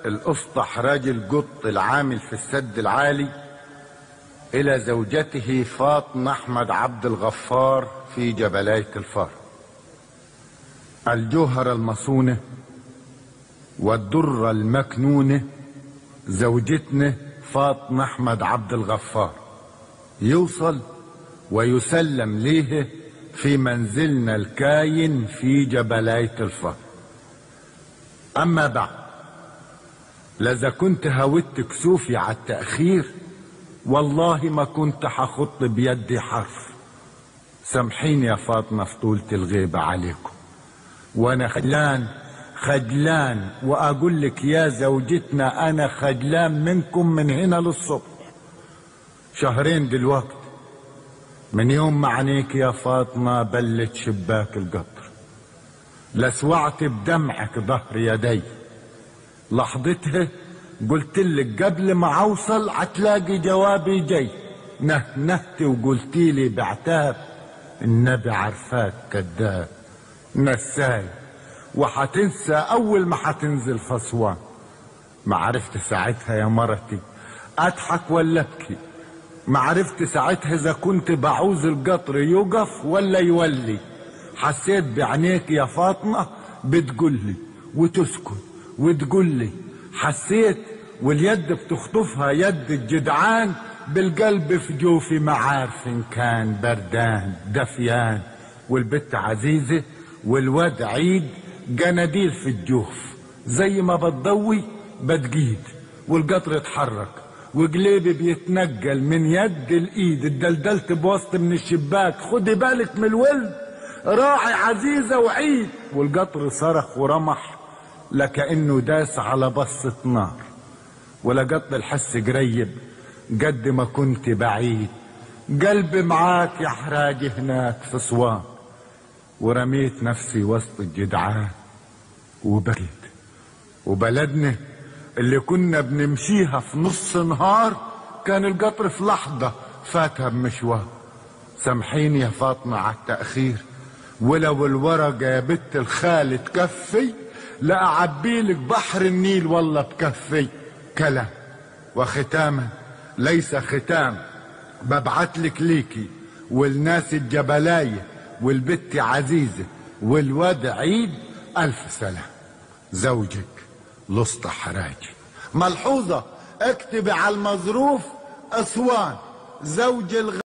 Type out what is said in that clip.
الأسطح راجل قط العامل في السد العالي إلى زوجته فاطمة أحمد عبد الغفار في جبلاية الفار الجوهرة المصونة والدرة المكنونة زوجتنا فاطمة أحمد عبد الغفار يوصل ويسلم ليه في منزلنا الكاين في جبلاية الفار أما بعد لذا كنت هودت كسوفي على التأخير والله ما كنت حخط بيدي حرف سامحيني يا فاطمة في طولة الغيبة عليكم وانا خجلان خجلان واقول لك يا زوجتنا انا خجلان منكم من هنا للصبح شهرين دلوقتي من يوم ما عينيك يا فاطمة بلت شباك القطر لسوعت بدمعك ظهر يدي لحظتها قلت لك قبل ما اوصل هتلاقي جوابي جاي نهنهت وقلتي لي بعتاب النبي عرفاك كذاب نساي وحتنسى اول ما حتنزل فصوان ما عرفت ساعتها يا مرتي اضحك ولا ابكي ما عرفت ساعتها اذا كنت بعوز القطر يوقف ولا يولي حسيت بعينيك يا فاطمه بتقول لي وتسكت وتقول لي حسيت واليد بتخطفها يد الجدعان بالقلب في جوفي ما عارف ان كان بردان دفيان والبت عزيزه والواد عيد جناديل في الجوف زي ما بتضوي بتجيد والقطر اتحرك وجليبي بيتنجل من يد الايد اتدلدلت بوسط من الشباك خدي بالك من الولد راعي عزيزه وعيد والقطر صرخ ورمح لكأنه داس على بصة نار ولقط الحس قريب قد ما كنت بعيد قلبي معاك يا حراجي هناك في صوان ورميت نفسي وسط الجدعان وبكيت وبلدنا اللي كنا بنمشيها في نص نهار كان القطر في لحظة فاتها بمشوار سامحيني يا فاطمة على التأخير ولو الورقة يا بت الخال تكفي لأعبيلك بحر النيل والله بكفي كلام وختاما ليس ختام ببعتلك ليكي والناس الجبلايه والبت عزيزة والواد عيد ألف سلام زوجك لسط حراجي ملحوظة اكتبي على المظروف أسوان زوج الغ...